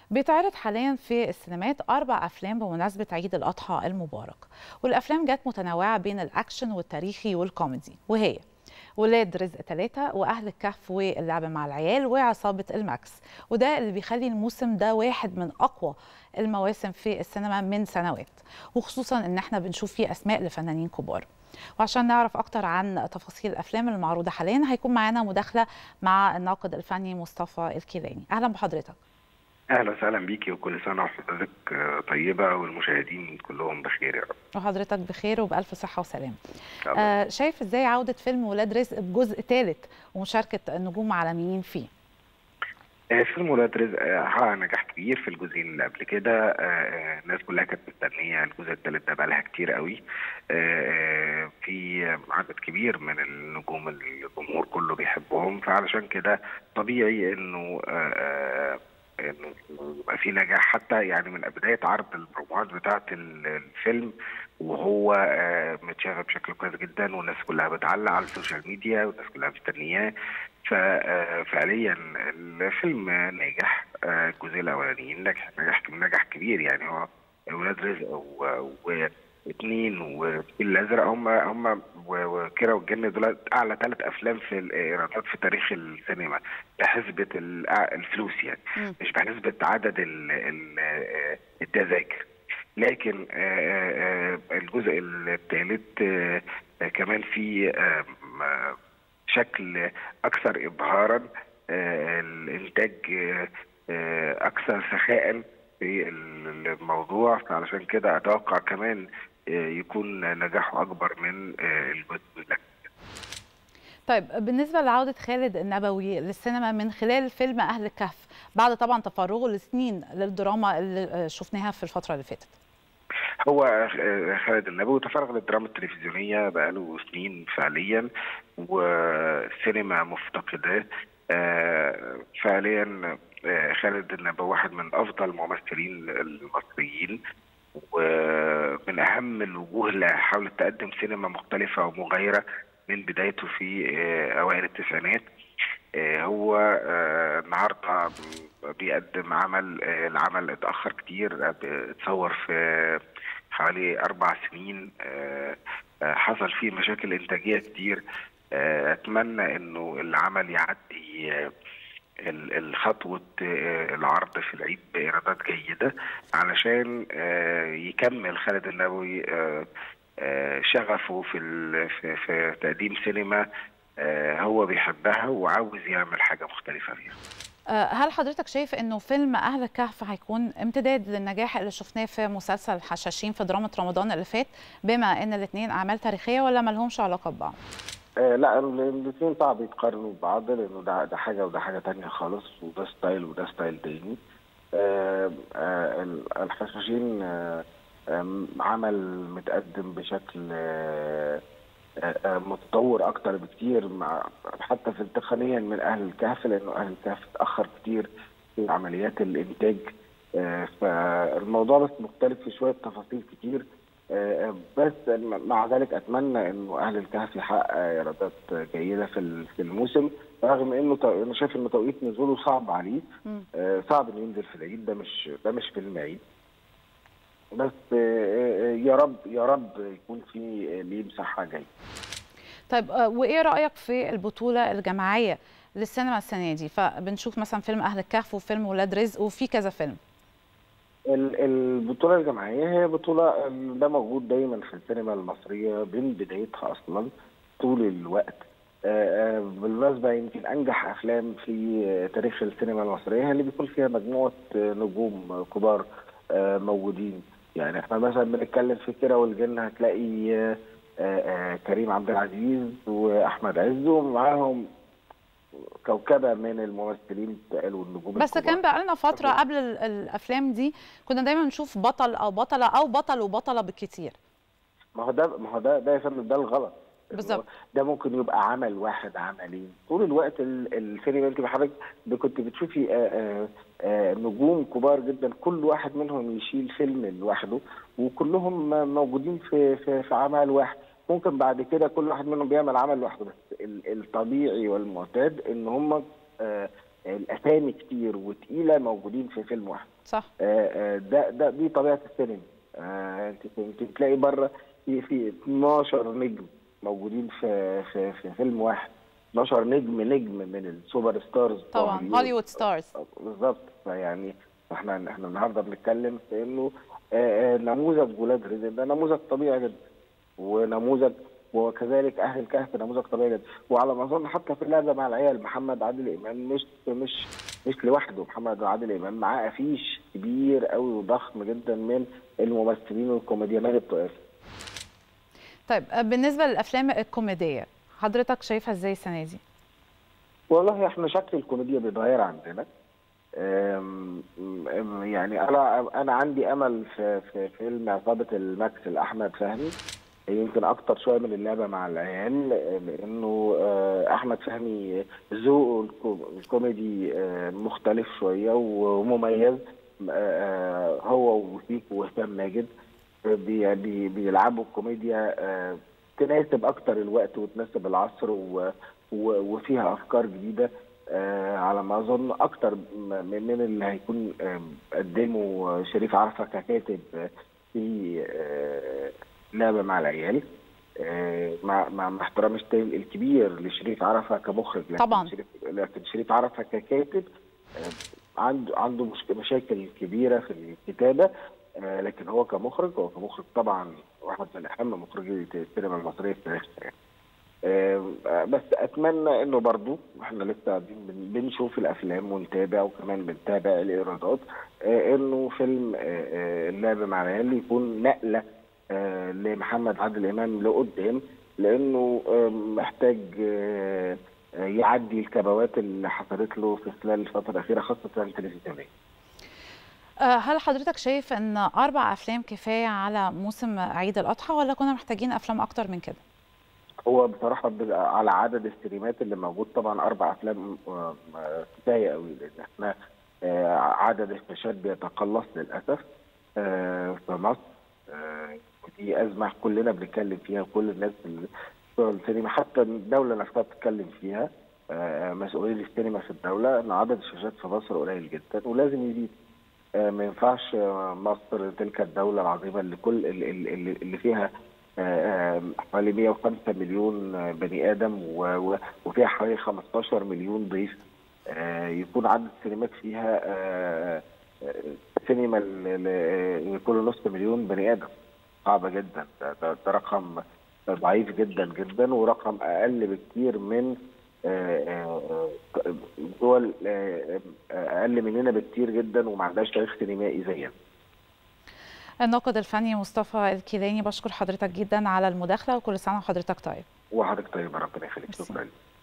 بيتعرض حاليا في السينمات أربع أفلام بمناسبة عيد الأضحى المبارك والأفلام جت متنوعة بين الأكشن والتاريخي والكوميدي وهي ولاد رزق ثلاثة وأهل الكهف واللعب مع العيال وعصابة الماكس وده اللي بيخلي الموسم ده واحد من أقوى المواسم في السينما من سنوات وخصوصا إن احنا بنشوف فيه أسماء لفنانين كبار وعشان نعرف أكتر عن تفاصيل الأفلام المعروضة حاليا هيكون معانا مداخلة مع الناقد الفني مصطفى الكيلاني أهلا بحضرتك اهلا وسهلا بيكي وكل سنه وحضرتك طيبه والمشاهدين كلهم بخير يا رب وحضرتك بخير وبألف صحة وسلام آه شايف ازاي عودة فيلم ولاد رزق بجزء ثالث ومشاركة نجوم عالميين فيه آه فيلم ولاد رزق حقق نجاح كبير في الجزئين اللي قبل كده آه الناس كلها كانت مستنيه الجزء الثالث ده بقى لها كتير قوي آه في عدد كبير من النجوم اللي الجمهور كله بيحبهم فعلشان كده طبيعي انه آه انه يبقى في نجاح حتى يعني من بدايه عرض البروموهات بتاعه الفيلم وهو متشاف بشكل كويس جدا والناس كلها بتعلق على السوشيال ميديا والناس كلها مستنياه ففعليا الفيلم ناجح الجزء الاولانيين نجح نجح نجح كبير يعني هو ولاد رزق و اثنين والفيل الازرق هم هم وكيرة والجن دول اعلى ثلاث افلام في الايرادات في تاريخ السينما بحسبه الفلوس يعني م. مش بحسبه عدد التذاكر لكن الجزء الثالث كمان في شكل اكثر ابهارا الانتاج اكثر سخاء في الموضوع فعلشان كده اتوقع كمان يكون نجاحه اكبر من الجزء الاول طيب بالنسبه لعوده خالد النبوي للسينما من خلال فيلم اهل الكهف بعد طبعا تفرغه لسنين للدراما اللي شفناها في الفتره اللي فاتت هو خالد النبوي تفرغ للدراما التلفزيونيه بقاله سنين فعليا والسينما مفتقده فعليا خالد النبوي واحد من افضل الممثلين المصريين ومن اهم الوجوه اللي حاولت تقدم سينما مختلفه ومغايره من بدايته في اوائل التسعينات هو النهارده بيقدم عمل العمل اتاخر كتير اتصور في حوالي اربع سنين حصل فيه مشاكل انتاجيه كتير اتمنى انه العمل يعدي الخطوة العرض في العيد بإيرادات جيدة علشان يكمل خالد النبوي شغفه في في, في تقديم سينما هو بيحبها وعاوز يعمل حاجة مختلفة فيها. هل حضرتك شايف انه فيلم اهل الكهف هيكون امتداد للنجاح اللي شفناه في مسلسل الحشاشين في دراما رمضان اللي فات بما ان الاثنين اعمال تاريخيه ولا ما لهمش علاقه ببعض؟ آه لا الاثنين صعب يتقارنوا ببعض لانه ده ده حاجه وده حاجه تانية خالص وده ستايل وده ستايل تاني. آه آه الحشاشين آه عمل متقدم بشكل آه آه متطور اكتر بكتير مع حتى في تقنيا من اهل الكهف لانه اهل الكهف اتاخر كتير في عمليات الانتاج آه فالموضوع بس مختلف في شويه تفاصيل كتير بس مع ذلك اتمنى انه اهل الكهف يحقق ايرادات جيده في في الموسم رغم انه انا شايف ان توقيت نزوله صعب عليه صعب انه ينزل في العيد ده مش ده مش فيلم عيد بس يا رب يا رب يكون في ليه مساحه جايه طيب وايه رايك في البطوله الجماعيه للسينما السنه دي فبنشوف مثلا فيلم اهل الكهف وفيلم ولاد رزق وفي كذا فيلم البطولة الجماعية هي بطولة ده موجود دايما في السينما المصرية من بدايتها أصلا طول الوقت بالمناسبة يمكن أنجح أفلام في تاريخ السينما المصرية هي اللي بيكون فيها مجموعة نجوم كبار موجودين يعني احنا مثلا بنتكلم في كيرة والجن هتلاقي كريم عبد العزيز وأحمد عز ومعاهم كوكبه من الممثلين قالوا النجوم بس كان بقى لنا فتره قبل الافلام دي كنا دايما نشوف بطل او بطله او بطل وبطله بالكتير ما هو ده ما هو ده ده يا فندم ده الغلط بالظبط ده ممكن يبقى عمل واحد عملين طول الوقت السينما انت حضرتك كنت بتشوفي آآ آآ نجوم كبار جدا كل واحد منهم يشيل فيلم لوحده وكلهم موجودين في في, في عمل واحد ممكن بعد كده كل واحد منهم بيعمل عمل لوحده بس الطبيعي والمعتاد ان هم الاسامي كتير وتقيله موجودين في فيلم واحد صح آه، آه، ده ده دي طبيعه السينما آه، انت يمكن تلاقي بره في في 12 نجم موجودين في في في فيلم واحد 12 نجم نجم من السوبر ستارز بتوع طبعا هوليوود. هوليوود ستارز بالظبط فيعني احنا احنا النهارده بنتكلم في انه آه، آه، نموذج ولاد رزق ده نموذج طبيعي جدا ونموذج وكذلك اهل الكهف نموذج طبيعي جدا وعلى ما اظن حتى في اللعبه مع العيال محمد عادل امام مش مش مش لوحده محمد عادل امام معاه افيش كبير قوي وضخم جدا من الممثلين والكوميديانات التقال طيب آه، بالنسبه للافلام الكوميديه حضرتك شايفها ازاي السنه دي والله احنا شكل الكوميديا بيتغير عندنا أم- أم- يعني انا انا عندي امل في في فيلم عصابه الماكس لاحمد فهمي يمكن اكتر شويه من اللعبه مع العيال لانه آه، احمد فهمي ذوقه الكو- الكوميدي آه، مختلف شويه ومميز آه، هو وشيكو وهشام ماجد بي- بي- بيلعبوا الكوميديا آه، تناسب اكتر الوقت وتناسب العصر و- و- وفيها افكار جديده آه، على ما اظن اكتر م- من اللي هيكون آه، قدمه شريف عرفه ككاتب آه، في آه، لعبه مع العيال آه، مع مع مع احترامي التام الكبير لشريف عرفه كمخرج لكن طبعاً. شريف لكن شريف عرفه ككاتب آه، عنده عنده مشك- مشاكل كبيره في الكتابه آه، لكن هو كمخرج هو كمخرج طبعا واحد من اهم مخرجي السينما المصريه في تاريخها يعني. آه، بس اتمنى انه برضو احنا لسه قاعدين بن- بنشوف الافلام ونتابع وكمان بنتابع الايرادات آه، انه فيلم آه، آه، اللعب مع العيال يكون نقله آه، لمحمد عادل امام لقدام لانه آه، محتاج آه، آه، يعدي الكبوات اللي حصلت له في خلال الفتره الاخيره خاصه التلفزيونيه آه، هل حضرتك شايف ان اربع افلام كفايه على موسم عيد الاضحى ولا كنا محتاجين افلام اكتر من كده هو بصراحة بيبقى على عدد الستريمات اللي موجود طبعا أربع أفلام آه، آه، كفاية قوي لأن إحنا آه، عدد الشاشات بيتقلص للأسف آه، في مصر آه، ودي أزمة كلنا بنتكلم فيها وكل الناس اللي بتوع السينما حتى الدولة نفسها بتتكلم فيها آه، مسؤولين السينما في الدولة إن عدد الشاشات في مصر قليل جدا ولازم يزيد آه، ما ينفعش آه، مصر تلك الدولة العظيمة اللي كل اللي, اللي اللي فيها آه، آه، حوالي 105 مليون آه، بني ادم و- و- وفيها حوالي 15 مليون ضيف آه، يكون عدد السينمات فيها آه، آه، سينما ل- ل- لكل نصف مليون بني ادم صعبة جدا ده, ده, ده رقم ضعيف جدا جدا ورقم اقل بكتير من آه، آه، آه، دول آه، آه، اقل مننا بكتير جدا وما عندهاش تاريخ سينمائي زينا الناقد الفني مصطفى الكيلاني بشكر حضرتك جدا على المداخله وكل سنه وحضرتك طيب وحضرتك طيب ربنا يخليك ميرسي. شكرا